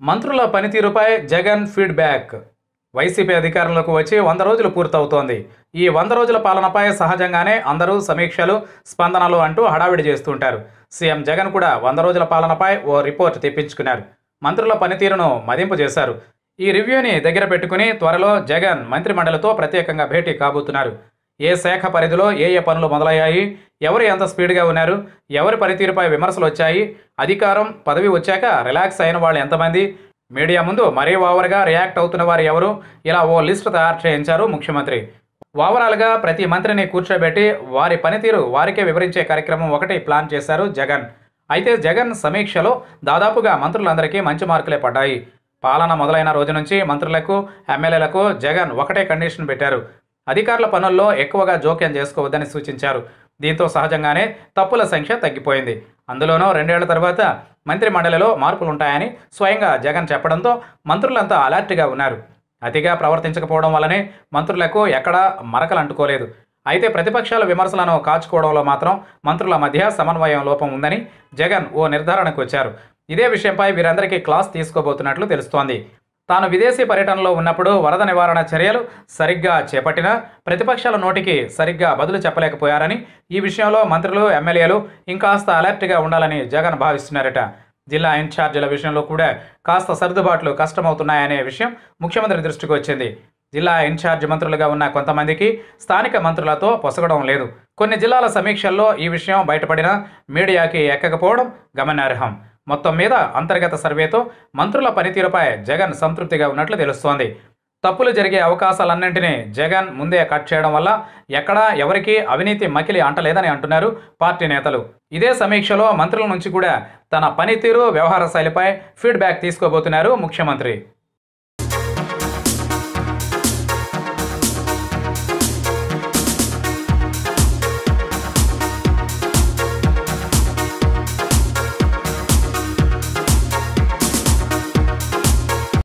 మంత్రుల పనితీరుపై Jagan feedback YCP అధికారంలోకి వచ్చి వంద రోజులు పూర్తవుతోంది ఈ వంద రోజుల పాలనపై సహజంగానే అందరూ సమీక్షలు స్పందనలు అంటూ హడావిడి చేస్తుంటారు సీఎం జగన్ కూడా వంద రోజుల పాలనపై ఓ రిపోర్ట్ తెప్పించుకున్నారు మంత్రుల పనితీరును మదింపు చేశారు ఈ రివ్యూని దగ్గర పెట్టుకుని త్వరలో జగన్ మంత్రిమండలితో ప్రత్యేకంగా భేటీ కాబోతున్నారు ఏ శాఖ పరిధిలో ఏ ఏ పనులు మొదలయ్యాయి ఎవరు ఎంత స్పీడ్గా ఉన్నారు ఎవరి పనితీరుపై విమర్శలు వచ్చాయి అధికారం పదవి వచ్చాక రిలాక్స్ అయిన వాళ్ళు ఎంతమంది మీడియా ముందు మరీ ఓవర్గా రియాక్ట్ అవుతున్న వారు ఎవరు ఇలా ఓ లిస్టు తయారు చేయించారు ముఖ్యమంత్రి ఓవరాల్గా ప్రతి మంత్రిని కూర్చోబెట్టి వారి పనితీరు వారికే వివరించే కార్యక్రమం ఒకటి ప్లాన్ చేశారు జగన్ అయితే జగన్ సమీక్షలో దాదాపుగా మంత్రులందరికీ మంచి మార్కులే పడ్డాయి పాలన మొదలైన రోజు నుంచి మంత్రులకు ఎమ్మెల్యేలకు జగన్ ఒకటే కండిషన్ పెట్టారు అధికారుల పనుల్లో ఎక్కువగా జోక్యం చేసుకోవద్దని సూచించారు దీంతో సహజంగానే తప్పుల సంఖ్య తగ్గిపోయింది అందులోనూ రెండేళ్ల తర్వాత మంత్రి మండలిలో మార్పులుంటాయని స్వయంగా జగన్ చెప్పడంతో మంత్రులంతా అలర్ట్గా ఉన్నారు అతిగా ప్రవర్తించకపోవడం వల్లనే మంత్రులకు ఎక్కడా మరకలు అంటుకోలేదు అయితే ప్రతిపక్షాల విమర్శలను కాచుకోవడంలో మాత్రం మంత్రుల మధ్య సమన్వయం లోపం ఉందని జగన్ ఓ నిర్ధారణకు వచ్చారు ఇదే విషయంపై వీరందరికీ క్లాస్ తీసుకోబోతున్నట్లు తెలుస్తోంది తాను విదేశీ పర్యటనలో ఉన్నప్పుడు వరద నివారణ చర్యలు సరిగ్గా చేపట్టినా ప్రతిపక్షాల నోటికి సరిగ్గా బదులు చెప్పలేకపోయారని ఈ విషయంలో మంత్రులు ఎమ్మెల్యేలు ఇంకాస్త అలర్ట్గా ఉండాలని జగన్ భావిస్తున్నారట జిల్లా ఇన్ఛార్జీల విషయంలో కూడా కాస్త సర్దుబాట్లు కష్టమవుతున్నాయనే విషయం ముఖ్యమంత్రి దృష్టికి వచ్చింది జిల్లా ఇన్ఛార్జ్ మంత్రులుగా ఉన్న కొంతమందికి స్థానిక మంత్రులతో పొసగడం లేదు కొన్ని జిల్లాల సమీక్షల్లో ఈ విషయం బయటపడినా మీడియాకి ఎక్కకపోవడం గమనార్హం మొత్తం మీద అంతర్గత సర్వేతో మంత్రుల పనితీరుపై జగన్ సంతృప్తిగా ఉన్నట్లు తెలుస్తోంది తప్పులు జరిగే అవకాశాలన్నింటినీ జగన్ ముందే కట్ చేయడం వల్ల ఎక్కడా ఎవరికీ అవినీతి మకిలి అంటలేదని అంటున్నారు పార్టీ నేతలు ఇదే సమీక్షలో మంత్రుల నుంచి కూడా తన పనితీరు వ్యవహార శైలిపై ఫీడ్బ్యాక్ తీసుకోబోతున్నారు ముఖ్యమంత్రి